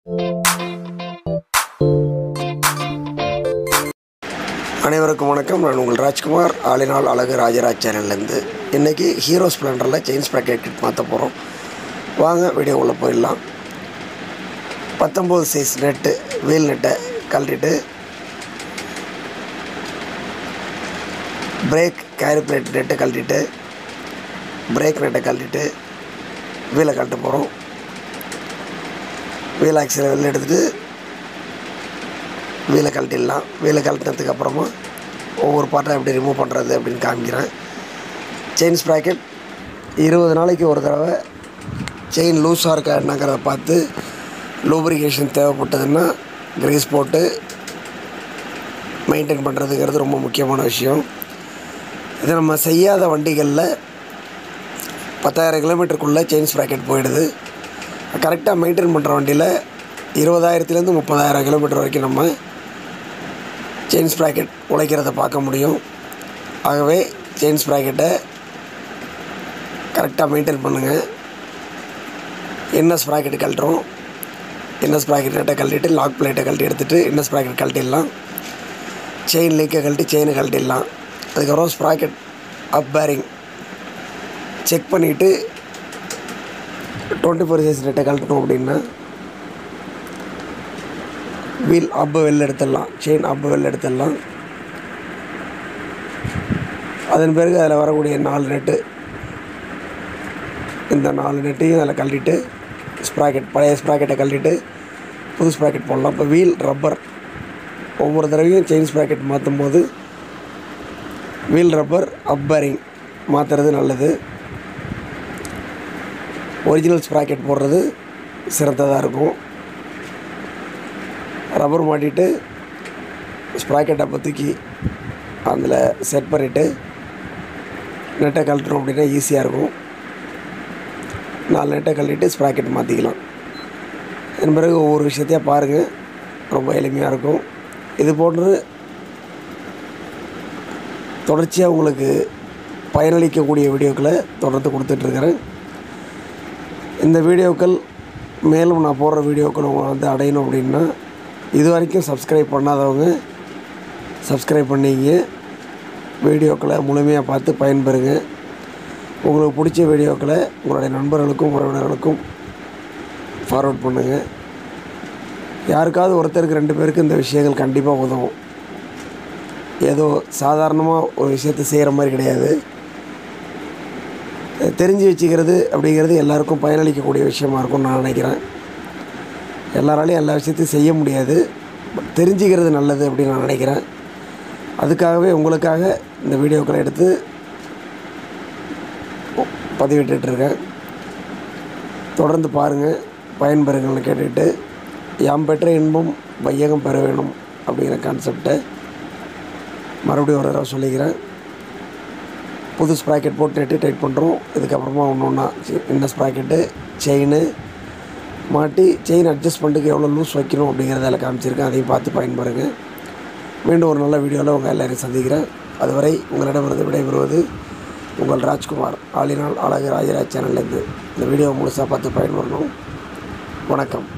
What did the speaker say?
அனைவருக்கும் வணக்கம் நான் உங்கள் ராஜ்குமார் ஆளினால் அழகு ராஜராஜ் சேனல்லேருந்து இன்றைக்கி ஹீரோ ஸ்ப்ளெண்டரில் செயின் ஸ்ப்ராக்கெட் கிட் மாற்ற போகிறோம் வாங்க வீடியோக்குள்ளே போயிடலாம் பத்தொம்போது சைஸ் நெட்டு வீல் நெட்டை கழட்டிட்டு பிரேக் கேரிப்ரேட் நெட்டை கழட்டிட்டு பிரேக் நெட்டை கழட்டிட்டு வீலை கழட்ட போகிறோம் வீல் ஆக்சில் வெளில எடுத்துகிட்டு வீலை கழட்டிடலாம் வீலை கழட்டினதுக்கு அப்புறமா ஒவ்வொரு பார்ட்டாக எப்படி ரிமூவ் பண்ணுறது அப்படின்னு காமிக்கிறேன் செயின் ஸ்ப்ராக்கெட் இருபது நாளைக்கு ஒரு தடவை செயின் லூஸாக இருக்கா என்னங்கிறத பார்த்து லூப்ரிகேஷன் தேவைப்பட்டதுன்னா கிரீஸ் போட்டு மெயின்டைன் பண்ணுறதுங்கிறது ரொம்ப முக்கியமான விஷயம் இதை நம்ம செய்யாத வண்டிகளில் பத்தாயிரம் கிலோமீட்டருக்குள்ளே செயின் ஸ்ப்ராக்கெட் போயிடுது கரெக்டாக மெயின்டைன் பண்ணுற வண்டியில் இருபதாயிரத்துலேருந்து முப்பதாயிரம் கிலோமீட்டர் வரைக்கும் நம்ம செயின் ஸ்ப்ராக்கெட் உழைக்கிறத பார்க்க முடியும் ஆகவே செயின் ஸ்ப்ராக்கெட்டை கரெக்டாக மெயின்டைன் பண்ணுங்கள் என்ன ஸ்ப்ராக்கெட் கழட்டுறோம் என்ன ஸ்ப்ராக்கெட் நெட்டை கழட்டிட்டு லாக் பிளேட்டை கழட்டி எடுத்துகிட்டு என்ன ஸ்ப்ராக்கெட் கழட்டிடலாம் செயின் லீக்கை கழட்டி செயினை கழட்டிடலாம் அதுக்கப்புறம் ஸ்ப்ராக்கெட் அப் பேரிங் செக் பண்ணிவிட்டு டுவெண்ட்டி ஃபோர் சைஸ் நெட்டை கழட்டணும் அப்படின்னா வீல் அப்பு வெளில எடுத்துடலாம் செயின் அப்பு வெளில எடுத்துடலாம் அதன் பிறகு அதில் வரக்கூடிய நாலு நெட்டு இந்த நாலு நெட்டையும் அதில் கழட்டிட்டு ஸ்ப்ராக்கெட் பழைய ஸ்ப்ராக்கெட்டை கழட்டிட்டு புது ஸ்ப்ராக்கெட் போடலாம் இப்போ வீல் ரப்பர் ஒவ்வொரு தடவையும் செயின் ஸ்ப்ராக்கெட் மாற்றும் போது வீல் ரப்பர் அப்பரிங் மாற்றுறது நல்லது ஒரிஜினல் ஸ்ப்ராக்கெட் போடுறது சிறந்ததாக இருக்கும் ரப்பர் மாட்டிட்டு ஸ்ப்ராக்கெட்டை அப்போ தூக்கி அதில் செட் பண்ணிவிட்டு நெட்டை கழட்டணும் அப்படின்னா ஈஸியாக இருக்கும் நாலு நெட்டை கழட்டிட்டு ஸ்ப்ராக்கெட் மாற்றிக்கலாம் அதன் பிறகு ஒவ்வொரு விஷயத்தையும் பாருங்கள் ரொம்ப எளிமையாக இருக்கும் இது போன்று தொடர்ச்சியாக உங்களுக்கு பயனளிக்கக்கூடிய வீடியோக்களை தொடர்ந்து கொடுத்துட்ருக்கிறேன் இந்த வீடியோக்கள் மேலும் நான் போடுற வீடியோக்கள் உங்களை வந்து அடையணும் அப்படின்னா இது வரைக்கும் சப்ஸ்கிரைப் பண்ணாதவங்க சப்ஸ்கிரைப் பண்ணிங்க வீடியோக்களை முழுமையாக பார்த்து பயன்பெறுங்க உங்களுக்கு பிடிச்ச வீடியோக்களை உங்களுடைய நண்பர்களுக்கும் உறவினர்களுக்கும் ஃபார்வர்ட் பண்ணுங்கள் யாருக்காவது ஒருத்தருக்கு ரெண்டு பேருக்கு இந்த விஷயங்கள் கண்டிப்பாக உதவும் ஏதோ சாதாரணமாக ஒரு விஷயத்தை செய்கிற மாதிரி கிடையாது தெரிஞ்சு வச்சுக்கிறது அப்படிங்கிறது எல்லாருக்கும் பயனளிக்கக்கூடிய விஷயமா இருக்கும்னு நான் நினைக்கிறேன் எல்லாராலையும் எல்லா விஷயத்தையும் செய்ய முடியாது பட் தெரிஞ்சுக்கிறது நல்லது அப்படின்னு நான் நினைக்கிறேன் அதுக்காகவே உங்களுக்காக இந்த வீடியோக்களை எடுத்து பதிவிட்டுருக்கேன் தொடர்ந்து பாருங்கள் பயன்பெறுங்கள்னு கேட்டுட்டு யாம் பெற்ற இன்பம் வையகம் பெற வேணும் அப்படிங்கிற கான்செப்டை மறுபடியும் ஒரு தடவை சொல்லிக்கிறேன் புது ஸ்ப்ராக்கெட் போட்டு நெட்டு டைட் பண்ணுறோம் இதுக்கப்புறமா ஒன்று ஒன்றா என்ன ஸ்ப்ராக்கெட்டு செயின் மாட்டி செயின் அட்ஜஸ்ட் பண்ணிட்டு எவ்வளோ லூஸ் வைக்கணும் அப்படிங்கிறத அதில் காமிச்சிருக்கேன் அதையும் பார்த்து பயன்பெறுங்க மீண்டும் ஒரு நல்ல வீடியோவில் உங்கள் எல்லோரையும் சந்திக்கிறேன் அதுவரை உங்களிடமிருந்து விடைபெறுவது உங்கள் ராஜ்குமார் ஆளினால் அழகு ராஜராஜ் சேனல்லேருந்து இந்த வீடியோவை முழுசாக பார்த்து பயன்பெறணும் வணக்கம்